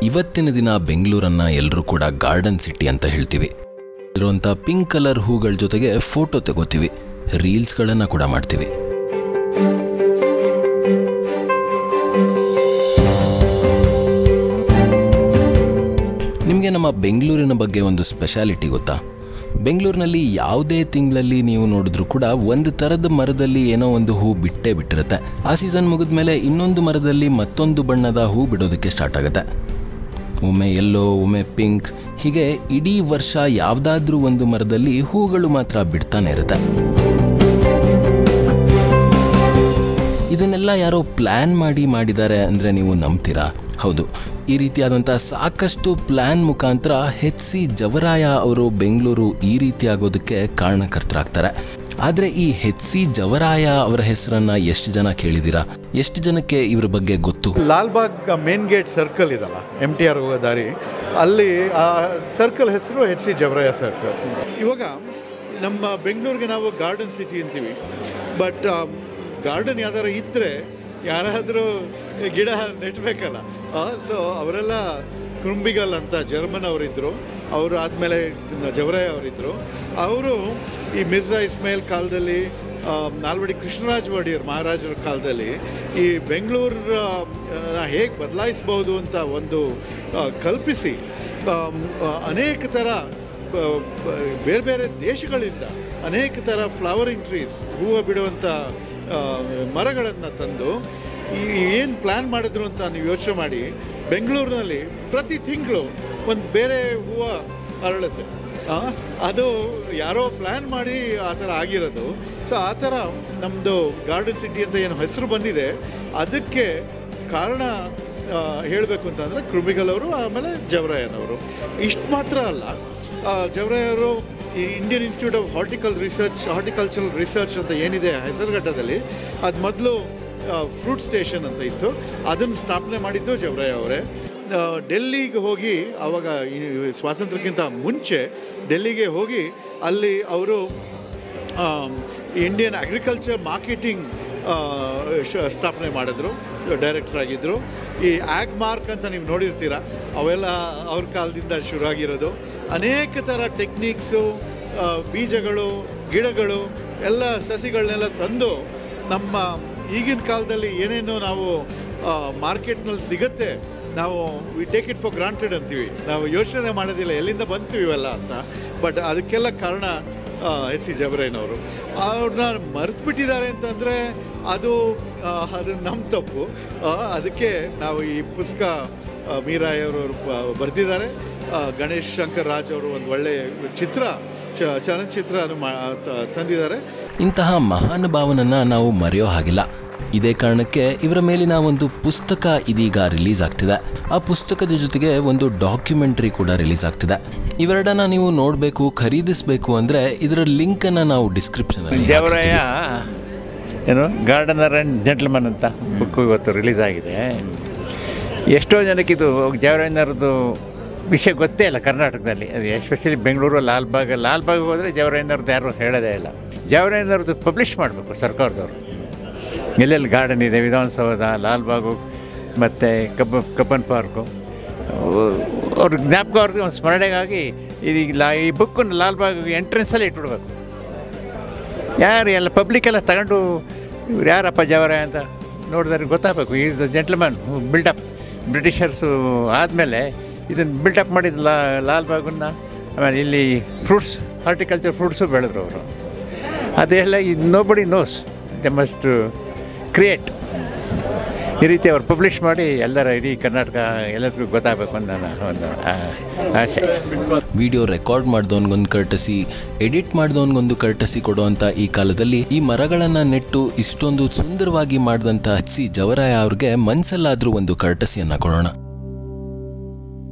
ಇವತ್ತಿನ ದಿನ ಬೆಂಗಳೂರನ್ನ ಎಲ್ಲರೂ ಕೂಡ ಗಾರ್ಡನ್ ಸಿಟಿ ಅಂತ ಹೇಳ್ತೀವಿ ಇರುವಂಥ ಪಿಂಕ್ ಕಲರ್ ಹೂಗಳ ಜೊತೆಗೆ ಫೋಟೋ ತಗೋತೀವಿ ರೀಲ್ಸ್ಗಳನ್ನು ಕೂಡ ಮಾಡ್ತೀವಿ ನಿಮಗೆ ನಮ್ಮ ಬೆಂಗಳೂರಿನ ಬಗ್ಗೆ ಒಂದು ಸ್ಪೆಷಾಲಿಟಿ ಗೊತ್ತಾ ಬೆಂಗಳೂರಿನಲ್ಲಿ ಯಾವುದೇ ತಿಂಗಳಲ್ಲಿ ನೀವು ನೋಡಿದ್ರು ಕೂಡ ಒಂದು ಥರದ ಮರದಲ್ಲಿ ಏನೋ ಒಂದು ಹೂ ಬಿಟ್ಟೇ ಬಿಟ್ಟಿರುತ್ತೆ ಆ ಸೀಸನ್ ಮುಗಿದ ಮೇಲೆ ಇನ್ನೊಂದು ಮರದಲ್ಲಿ ಮತ್ತೊಂದು ಬಣ್ಣದ ಹೂ ಬಿಡೋದಕ್ಕೆ ಸ್ಟಾರ್ಟ್ ಆಗುತ್ತೆ ಒಮ್ಮೆ ಎಲ್ಲೋ ಒಮ್ಮೆ ಪಿಂಕ್ ಹೀಗೆ ಇಡೀ ವರ್ಷ ಯಾವುದಾದ್ರೂ ಒಂದು ಮರದಲ್ಲಿ ಹೂಗಳು ಮಾತ್ರ ಬಿಡ್ತಾನೆ ಇರುತ್ತೆ ಇದನ್ನೆಲ್ಲ ಯಾರೋ ಪ್ಲಾನ್ ಮಾಡಿ ಮಾಡಿದ್ದಾರೆ ಅಂದರೆ ನೀವು ನಂಬ್ತೀರಾ ಹೌದು ಈ ರೀತಿಯಾದಂಥ ಸಾಕಷ್ಟು ಪ್ಲಾನ್ ಮುಖಾಂತರ ಹೆಚ್ ಸಿ ಜವರಾಯ ಅವರು ಬೆಂಗಳೂರು ಈ ರೀತಿ ಆಗೋದಕ್ಕೆ ಕಾರಣಕರ್ತರಾಗ್ತಾರೆ ಆದರೆ ಈ ಹೆಚ್ ಸಿ ಜವರಾಯ ಅವರ ಹೆಸರನ್ನ ಎಷ್ಟು ಜನ ಕೇಳಿದ್ದೀರಾ ಎಷ್ಟು ಜನಕ್ಕೆ ಇವ್ರ ಬಗ್ಗೆ ಗೊತ್ತು ಲಾಲ್ಬಾಗ್ ಮೇನ್ ಗೇಟ್ ಸರ್ಕಲ್ ಇದಲ್ಲ ಎಮ್ ಟಿ ಆರ್ ಹೋಗೋ ದಾರಿ ಅಲ್ಲಿ ಆ ಸರ್ಕಲ್ ಹೆಸರು ಎಚ್ ಸಿ ಜವರಾಯ ಸರ್ಕಲ್ ಇವಾಗ ನಮ್ಮ ಬೆಂಗಳೂರಿಗೆ ನಾವು ಗಾರ್ಡನ್ ಸಿಟಿ ಅಂತೀವಿ ಬಟ್ ಗಾರ್ಡನ್ ಯಾವ್ದಾರು ಇದ್ದರೆ ಯಾರಾದರೂ ಗಿಡ ನೆಟ್ಬೇಕಲ್ಲ ಸೊ ಅವರೆಲ್ಲ ಕೃಂಬಿಗಲ್ ಅಂತ ಜರ್ಮನ್ ಅವರಿದ್ದರು ಅವರು ಆದಮೇಲೆ ಜವರಾಯ ಅವರಿದ್ದರು ಅವರು ಈ ಮಿರ್ಜಾ ಇಸ್ಮಾಯಿಲ್ ಕಾಲದಲ್ಲಿ ಆ, ನಾಲ್ವಡಿ ಕೃಷ್ಣರಾಜ ಒಡೆಯರ್ ಮಹಾರಾಜರ ಕಾಲದಲ್ಲಿ ಈ ಬೆಂಗಳೂರು ಹೇಗೆ ಬದಲಾಯಿಸ್ಬೋದು ಅಂತ ಒಂದು ಆ, ಕಲ್ಪಿಸಿ ಆಮ್, ಆ, ಅನೇಕ ಥರ ಬ- ಬ- ಬೇರೆ ಬೇರೆ ದೇಶಗಳಿಂದ ಅನೇಕ ಥರ ಫ್ಲವರಿಂಗ್ ಟ್ರೀಸ್ ಹೂವು ಬಿಡುವಂಥ ಮರಗಳನ್ನು ತಂದು ಈ ಏನು ಪ್ಲ್ಯಾನ್ ಮಾಡಿದ್ರು ಅಂತ ನೀವು ಯೋಚನೆ ಮಾಡಿ ಬೆಂಗಳೂರಿನಲ್ಲಿ ಪ್ರತಿ ತಿಂಗಳು ಒಂದು ಬೇರೆ ಹೂವು ಅರಳುತ್ತೆ ಆ, ಅದು ಯಾರೋ ಪ್ಲ್ಯಾನ್ ಮಾಡಿ ಆ ಥರ ಆಗಿರೋದು ಸೊ ಆ ಥರ ನಮ್ಮದು ಗಾರ್ಡನ್ ಸಿಟಿ ಅಂತ ಏನು ಹೆಸರು ಬಂದಿದೆ ಅದಕ್ಕೆ ಕಾರಣ ಹೇಳಬೇಕು ಅಂತಂದರೆ ಕೃಮಿಗಲ್ ಅವರು ಆಮೇಲೆ ಜವರಾಯನವರು ಇಷ್ಟು ಮಾತ್ರ ಅಲ್ಲ ಆ, ಜವರಾಯರು ಈ ಇಂಡಿಯನ್ ಇನ್ಸ್ಟಿಟ್ಯೂಟ್ ಆಫ್ ಹಾರ್ಟಿಕಲ್ ರಿಸರ್ಚ್ ಹಾರ್ಟಿಕಲ್ಚರಲ್ ರಿಸರ್ಚ್ ಅಂತ ಏನಿದೆ ಹೆಸರುಘಟ್ಟದಲ್ಲಿ ಅದು ಮೊದಲು ಫ್ರೂಟ್ ಸ್ಟೇಷನ್ ಅಂತ ಇತ್ತು ಅದನ್ನು ಸ್ಥಾಪನೆ ಮಾಡಿದ್ದು ಜವರಾಯ ಅವರೇ ಆ, ಡೆಲ್ಲಿಗೆ ಹೋಗಿ ಆವಾಗ ಈ ಸ್ವಾತಂತ್ರ್ಯಕ್ಕಿಂತ ಮುಂಚೆ ಡೆಲ್ಲಿಗೆ ಹೋಗಿ ಅಲ್ಲಿ ಅವರು ಇಂಡಿಯನ್ ಅಗ್ರಿಕಲ್ಚರ್ ಮಾರ್ಕೆಟಿಂಗ್ ಸ್ಥಾಪನೆ ಮಾಡಿದ್ರು ಡೈರೆಕ್ಟರ್ ಆಗಿದ್ದರು ಈ ಆಗ್ ಮಾರ್ಕ್ ಅಂತ ನೀವು ನೋಡಿರ್ತೀರ ಅವೆಲ್ಲ ಅವ್ರ ಕಾಲದಿಂದ ಶುರುವಾಗಿರೋದು ಅನೇಕ ಥರ ಟೆಕ್ನಿಕ್ಸು ಬೀಜಗಳು ಗಿಡಗಳು ಎಲ್ಲ ಸಸಿಗಳನ್ನೆಲ್ಲ ತಂದು ನಮ್ಮ ಈಗಿನ ಕಾಲದಲ್ಲಿ ಏನೇನೋ ನಾವು ಮಾರ್ಕೆಟ್ನಲ್ಲಿ ಸಿಗುತ್ತೆ ನಾವು we take it for granted ಅಂತೀವಿ ನಾವು ಯೋಚನೆ ಮಾಡೋದಿಲ್ಲ ಎಲ್ಲಿಂದ ಬಂತು ಇವೆಲ್ಲ ಅಂತ ಬಟ್ ಅದಕ್ಕೆಲ್ಲ ಕಾರಣ ಎಚ್ ಸಿ ಜಬರೈನವರು ಅವ್ರನ್ನ ಮರೆತು ಬಿಟ್ಟಿದ್ದಾರೆ ಅಂತಂದರೆ ಅದು ಆ, ಅದು ನಮ್ಮ ತಪ್ಪು ಆ, ಅದಕ್ಕೆ ನಾವು ಈ ಪುಸ್ತಕ ಆ, ಮೀರಾಯ್ ಅವರು ಬರೆದಿದ್ದಾರೆ ಆ, ಗಣೇಶ್ ಶಂಕರ್ ರಾಜ್ ಅವರು ಒಂದು ಒಳ್ಳೆಯ ಚಿತ್ರ ಚ ಚಲನಚಿತ್ರನ ಮಾ ತ- ತಂದಿದ್ದಾರೆ ಇಂತಹ ಮಹಾನುಭಾವನನ್ನ ನಾವು ಮರೆಯೋ ಹಾಗಿಲ್ಲ ಇದೇ ಕಾರಣಕ್ಕೆ ಇವರ ಮೇಲಿನ ಒಂದು ಪುಸ್ತಕ ಇದೀಗ ರಿಲೀಸ್ ಆಗ್ತಿದೆ ಆ ಪುಸ್ತಕದ ಜೊತೆಗೆ ಒಂದು ಡಾಕ್ಯುಮೆಂಟ್ರಿ ಕೂಡ ರಿಲೀಸ್ ಆಗ್ತಿದೆ ಇವೆರಡನ್ನ ನೀವು ನೋಡಬೇಕು ಖರೀದಿಸಬೇಕು ಅಂದ್ರೆ ಇದರ ಲಿಂಕ್ ಅನ್ನ ನಾವು ಡಿಸ್ಕ್ರಿಪ್ಷನ್ ಅಲ್ಲಿ ದೇವರಾಯ ಏನು ಗಾರ್ಡನರ್ ಆ್ಯಂಡ್ ಜೆಂಟ್ಲ್ಮನ್ ಅಂತ ಬುಕ್ಕು ಇವತ್ತು ರಿಲೀಸ್ ಆಗಿದೆ ಎಷ್ಟೋ ಜನಕ್ಕೆ ಇದು ಜವರಾಯನವ್ರದ್ದು ವಿಷಯ ಗೊತ್ತೇ ಇಲ್ಲ ಕರ್ನಾಟಕದಲ್ಲಿ ಅದು ಎಸ್ಪೆಷಲಿ ಬೆಂಗಳೂರು ಲಾಲ್ಬಾಗ್ ಲಾಲ್ಬಾಗ್ ಹೋದರೆ ಜವರಾಯನವ್ರದ್ದು ಯಾರು ಹೇಳೋದೇ ಇಲ್ಲ ಜವರಾಯನವ್ರದ್ದು ಪಬ್ಲಿಷ್ ಮಾಡಬೇಕು ಸರ್ಕಾರದವರು ಎಲ್ಲೆಲ್ಲಿ ಗಾರ್ಡನ್ ಇದೆ ವಿಧಾನಸೌಧ ಲಾಲ್ಬಾಗು ಮತ್ತು ಕಬ್ಬ ಕಬ್ಬನ್ ಪಾರ್ಕು ಅವ್ರ ಜ್ಞಾಪಕ ಅವ್ರಿಗೆ ಒಂದು ಸ್ಮರಣೆಗಾಗಿ ಇದೀಗ ಲಾ ಈ ಬುಕ್ಕನ್ನು ಲಾಲ್ಬಾಗ್ ಎಂಟ್ರೆನ್ಸಲ್ಲಿ ಇಟ್ಬಿಡ್ಬೇಕು ಯಾರು ಎಲ್ಲ ಪಬ್ಲಿಕ್ ಎಲ್ಲ ತಗೊಂಡು ಇವ್ರು ಯಾರಪ್ಪ ಜವರಾಯ ಅಂತ ನೋಡಿದ್ರೆ ಗೊತ್ತಾಗಬೇಕು is the gentleman buildup Britishers ಆದಮೇಲೆ ಇದನ್ನು ಬಿಲ್ಡಪ್ ಮಾಡಿದ ಲಾ ಲಾಲ್ಬಾಗನ್ನ ಆಮೇಲೆ ಇಲ್ಲಿ ಫ್ರೂಟ್ಸ್ ಹಾರ್ಟಿಕಲ್ಚರ್ ಫ್ರೂಟ್ಸು ಬೆಳೆದ್ರು ಅವರು ಅದೆಲ್ಲ ಇದು ನೋ ಬಡಿ ನೋಸ್ ದೆ ಮಸ್ಟ್ ಕ್ರಿಯೇಟ್ ಈ ರೀತಿ ಅವ್ರು ಪಬ್ಲಿಷ್ ಮಾಡಿ ಎಲ್ಲರ ಇಡೀ ಕರ್ನಾಟಕ ಎಲ್ಲರಿಗೂ ಗೊತ್ತಾಗಬೇಕು ಅಂತ ನನ್ನ ಒಂದು ಆ- ಆಸೆ ವಿಡಿಯೋ ರೆಕಾರ್ಡ್ ಮಾಡ್ದವನ್ಗೊಂದು ಕರ್ಟಸಿ ಎಡಿಟ್ ಮಾಡ್ದವನ್ಗೊಂದು ಕರ್ಟಸಿ ಕೊಡುವಂತ ಈ ಕಾಲದಲ್ಲಿ ಈ ಮರಗಳನ್ನ ನೆಟ್ಟು ಇಷ್ಟೊಂದು ಸುಂದರವಾಗಿ ಮಾಡಿದಂತ ಸಿ ಜವರಾಯ ಅವ್ರಿಗೆ ಮನ್ಸಲ್ಲಾದ್ರೂ ಒಂದು ಕರ್ಟಸಿಯನ್ನ ಕೊಡೋಣ